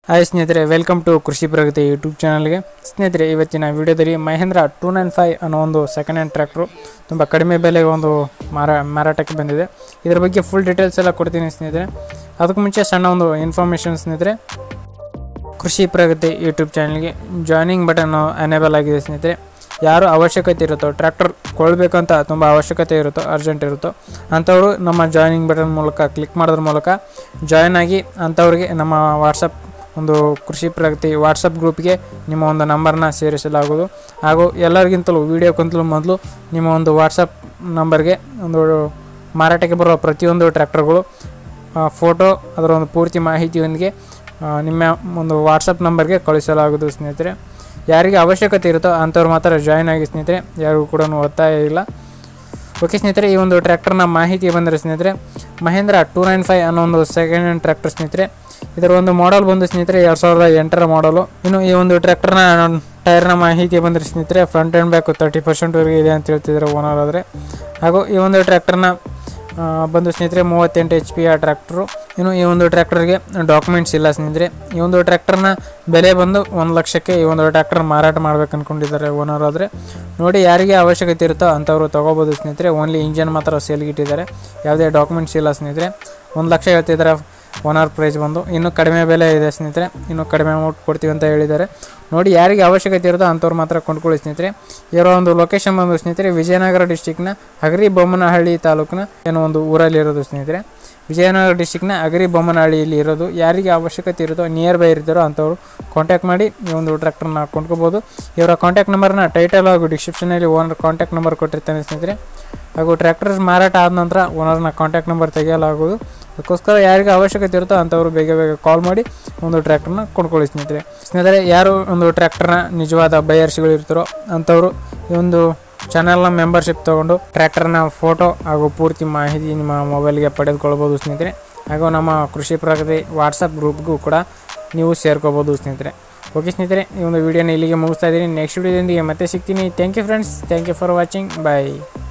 hi ಸ್ನೇಹಿತರೆ welcome to ಕೃಷಿ Pragathi YouTube ಚಾನಲ್ಗೆ ಸ್ನೇಹಿತರೆ ಇವತ್ತಿನ ವಿಡಿಯೋದಲ್ಲಿ ಮಹೇಂದ್ರ ಟೂ ನೈನ್ ಫೈವ್ ಅನ್ನೋ ಒಂದು ಸೆಕೆಂಡ್ ಹ್ಯಾಂಡ್ ಟ್ರ್ಯಾಕ್ಟ್ರು ತುಂಬ ಕಡಿಮೆ ಬೆಲೆಗೆ ಒಂದು ಮಾರ ಮಾರಾಟಕ್ಕೆ ಬಂದಿದೆ ಇದ್ರ ಬಗ್ಗೆ ಫುಲ್ ಡೀಟೇಲ್ಸ್ ಎಲ್ಲ ಕೊಡ್ತೀನಿ ಸ್ನೇಹಿತರೆ ಅದಕ್ಕೂ ಮುಂಚೆ ಸಣ್ಣ ಒಂದು ಇನ್ಫಾರ್ಮೇಷನ್ ಸ್ನೇಹಿತರೆ ಕೃಷಿ ಪ್ರಗತಿ ಯೂಟ್ಯೂಬ್ ಚಾನಲ್ಗೆ ಜಾಯ್ನಿಂಗ್ ಬಟನ್ ಅನೇಬಲ್ ಆಗಿದೆ ಸ್ನೇಹಿತರೆ ಯಾರು ಅವಶ್ಯಕತೆ ಇರುತ್ತೋ ಟ್ರ್ಯಾಕ್ಟರ್ ಕೊಡಬೇಕಂತ ತುಂಬ ಅವಶ್ಯಕತೆ ಇರುತ್ತೋ ಅರ್ಜೆಂಟ್ ಇರುತ್ತೋ ಅಂಥವರು ನಮ್ಮ ಜಾಯ್ನಿಂಗ್ ಬಟನ್ ಮೂಲಕ ಕ್ಲಿಕ್ ಮಾಡೋದ್ರ ಮೂಲಕ ಜಾಯ್ನ್ ಆಗಿ ಅಂಥವ್ರಿಗೆ ನಮ್ಮ ವಾಟ್ಸಪ್ ಒಂದು ಕೃಷಿ ಪ್ರಗತಿ ವಾಟ್ಸಪ್ ಗ್ರೂಪ್ಗೆ ನಿಮ್ಮ ಒಂದು ನಂಬರ್ನ ಸೇರಿಸಲಾಗುವುದು ಹಾಗೂ ಎಲ್ಲರಿಗಿಂತಲೂ ವೀಡಿಯೋಕ್ಕಿಂತಲೂ ಮೊದಲು ನಿಮ್ಮ ಒಂದು ವಾಟ್ಸಪ್ ನಂಬರ್ಗೆ ಒಂದು ಮಾರಾಟಕ್ಕೆ ಬರುವ ಪ್ರತಿಯೊಂದು ಟ್ರ್ಯಾಕ್ಟರ್ಗಳು ಫೋಟೋ ಅದರ ಒಂದು ಪೂರ್ತಿ ಮಾಹಿತಿಯೊಂದಿಗೆ ಆ, ನಿಮ್ಮ ಒಂದು ವಾಟ್ಸಪ್ ನಂಬರ್ಗೆ ಕಳಿಸಲಾಗುವುದು ಸ್ನೇಹಿತರೆ ಯಾರಿಗೆ ಅವಶ್ಯಕತೆ ಇರುತ್ತೋ ಅಂಥವ್ರು ಮಾತ್ರ ಜಾಯ್ನ್ ಆಗಿ ಸ್ನೇಹಿತರೆ ಯಾರಿಗೂ ಕೂಡ ಒತ್ತಾಯ ಇಲ್ಲ ಓಕೆ ಸ್ನೇಹಿತರೆ ಈ ಒಂದು ಟ್ರ್ಯಾಕ್ಟರ್ನ ಮಾಹಿತಿ ಬಂದರೆ ಸ್ನೇಹಿತರೆ ಮಹೇಂದ್ರ ಟೂ ನೈನ್ ಫೈವ್ ಅನ್ನೋ ಒಂದು ಸೆಕೆಂಡ್ ಹ್ಯಾಂಡ್ ಟ್ರ್ಯಾಕ್ಟರ್ ಸ್ನೇಹಿತರೆ ಇದರ ಒಂದು ಮಾಡಲ್ ಬಂದು ಸ್ನೇಹಿತರೆ ಎರಡು ಸಾವಿರದ ಎಂಟರ ಮಾಡಲು ಇನ್ನು ಈ ಒಂದು ಟ್ರ್ಯಾಕ್ಟರ್ನ ಟೈರ್ನ ಮಾಹಿತಿ ಬಂದರೆ ಸ್ನೇಹಿತರೆ ಫ್ರಂಟ್ ಆ್ಯಂಡ್ ಬ್ಯಾಕ್ ತರ್ಟಿ ಪರ್ಸೆಂಟ್ವರೆಗೆ ಇದೆ ಅಂತ ಹೇಳ್ತಿದ್ದಾರೆ ಓನರ್ ಆದರೆ ಹಾಗೂ ಈ ಒಂದು ಟ್ರ್ಯಾಕ್ಟರ್ನ ಆ, ಬಂದು ಸ್ನೇಹಿತರೆ ಮೂವತ್ತೆಂಟು ಎಚ್ ಪಿ ಆ ಟ್ರ್ಯಾಕ್ಟ್ರು ಇನ್ನು ಈ ಒಂದು ಟ್ರ್ಯಾಕ್ಟರ್ಗೆ ಡಾಕ್ಯುಮೆಂಟ್ಸ್ ಇಲ್ಲ ಸ್ನೇಹಿತರೆ ಈ ಒಂದು ಟ್ರ್ಯಾಕ್ಟರ್ನ ಬೆಲೆ ಬಂದು ಒಂದು ಲಕ್ಷಕ್ಕೆ ಈ ಒಂದು ಟ್ರ್ಯಾಕ್ಟರ್ ಮಾರಾಟ ಮಾಡ್ಬೇಕು ಅಂದ್ಕೊಂಡಿದ್ದಾರೆ ಓನರ್ ಆದರೆ ನೋಡಿ ಯಾರಿಗೆ ಅವಶ್ಯಕತೆ ಇರುತ್ತೋ ಅಂಥವ್ರು ತೊಗೋಬೋದು ಸ್ನೇಹಿತರೆ ಓನ್ಲಿ ಇಂಜನ್ ಮಾತ್ರ ಸೇಲ್ಗೆ ಇಟ್ಟಿದ್ದಾರೆ ಯಾವುದೇ ಡಾಕ್ಯುಮೆಂಟ್ಸ್ ಇಲ್ಲ ಸ್ನೇಹಿತರೆ ಒಂದು ಲಕ್ಷ ಹೇಳ್ತಿದ್ದಾರೆ ಓನರ್ ಪ್ರೈಸ್ ಬಂದು ಇನ್ನೂ ಕಡಿಮೆ ಬೆಲೆ ಇದೆ ಸ್ನೇಹಿತರೆ ಇನ್ನೂ ಕಡಿಮೆ ಅಮೌಂಟ್ ಕೊಡ್ತೀವಿ ಅಂತ ಹೇಳಿದ್ದಾರೆ ನೋಡಿ ಯಾರಿಗೆ ಅವಶ್ಯಕತೆ ಇರುತ್ತೋ ಅಂಥವ್ರು ಮಾತ್ರ ಕೊಂಡ್ಕೊಳ್ಳಿ ಸ್ನೇಹಿತರೆ ಇರೋ ಒಂದು ಲೊಕೇಶನ್ ಬಂದು ಸ್ನೇಹಿತರೆ ವಿಜಯನಗರ ಡಿಸ್ಟಿಕ್ನ ಹಗರಿ ಬೊಮ್ಮನಹಳ್ಳಿ ತಾಲೂಕಿನ ಏನೋ ಒಂದು ಊರಲ್ಲಿ ಇರೋದು ಸ್ನೇಹಿತರೆ ವಿಜಯನಗರ ಡಿಸ್ಟಿಕ್ನ ಅಗರಿ ಬೊಮ್ಮನಹಳ್ಳಿಯಲ್ಲಿ ಇರೋದು ಯಾರಿಗೆ ಅವಶ್ಯಕತೆ ಇರುತ್ತೋ ನಿಯರ್ ಬೈ ಇರ್ತಾರೋ ಅಂಥವ್ರು ಕಾಂಟ್ಯಾಕ್ಟ್ ಮಾಡಿ ಈ ಒಂದು ಟ್ರ್ಯಾಕ್ಟರ್ನ ಕೊಂಡ್ಕೋಬೋದು ಇವರ ಕಾಂಟ್ಯಾಕ್ಟ್ ನಂಬರ್ನ ಟೈಟಲ್ ಹಾಗೂ ಡಿಸ್ಕ್ರಿಪ್ಷನಲ್ಲಿ ಓನರ್ ಕಾಂಟ್ಯಾಕ್ಟ್ ನಂಬರ್ ಕೊಟ್ಟಿರ್ತಾನೆ ಸ್ನೇಹಿತರೆ ಹಾಗೂ ಟ್ರ್ಯಾಕ್ಟರ್ ಮಾರಾಟ ಆದ ನಂತರ ಓನರ್ನ ಕಾಂಟ್ಯಾಕ್ಟ್ ನಂಬರ್ ತೆಗೆಯಲಾಗುವುದು ಅದಕ್ಕೋಸ್ಕರ ಯಾರಿಗೆ ಅವಶ್ಯಕತೆ ಇರುತ್ತೋ ಅಂಥವ್ರು ಬೇಗ ಬೇಗ ಕಾಲ್ ಮಾಡಿ ಒಂದು ಟ್ರ್ಯಾಕ್ಟರ್ನ ಕೊಂಡ್ಕೊಳ್ಳಿ ಸ್ನೇಹಿತರೆ ಸ್ನೇಹಿತರೆ ಯಾರು ಒಂದು ಟ್ರ್ಯಾಕ್ಟರ್ನ ನಿಜವಾದ ಬಯರ್ಸ್ಗಳು ಇರ್ತಾರೋ ಅಂಥವ್ರು ಈ ಒಂದು ಚಾನಲ್ನ ಮೆಂಬರ್ಶಿಪ್ ತೊಗೊಂಡು ಟ್ರ್ಯಾಕ್ಟರ್ನ ಫೋಟೋ ಹಾಗೂ ಪೂರ್ತಿ ಮಾಹಿತಿ ನಿಮ್ಮ ಮೊಬೈಲ್ಗೆ ಪಡೆದುಕೊಳ್ಬೋದು ಸ್ನೇಹಿತರೆ ಹಾಗೂ ನಮ್ಮ ಕೃಷಿ ಪ್ರಗತಿ ವಾಟ್ಸಪ್ ಗ್ರೂಪ್ಗೂ ಕೂಡ ನೀವು ಸೇರ್ಕೋಬೋದು ಸ್ನೇಹಿತರೆ ಓಕೆ ಸ್ನೇಹಿತರೆ ಈ ಒಂದು ವಿಡಿಯೋನ ಇಲ್ಲಿಗೆ ಮುಗಿಸ್ತಾ ಇದ್ದೀನಿ ನೆಕ್ಸ್ಟ್ ವಿಡಿಯೋದೊಂದಿಗೆ ಮತ್ತೆ ಸಿಗ್ತೀನಿ thank you friends thank you for watching bye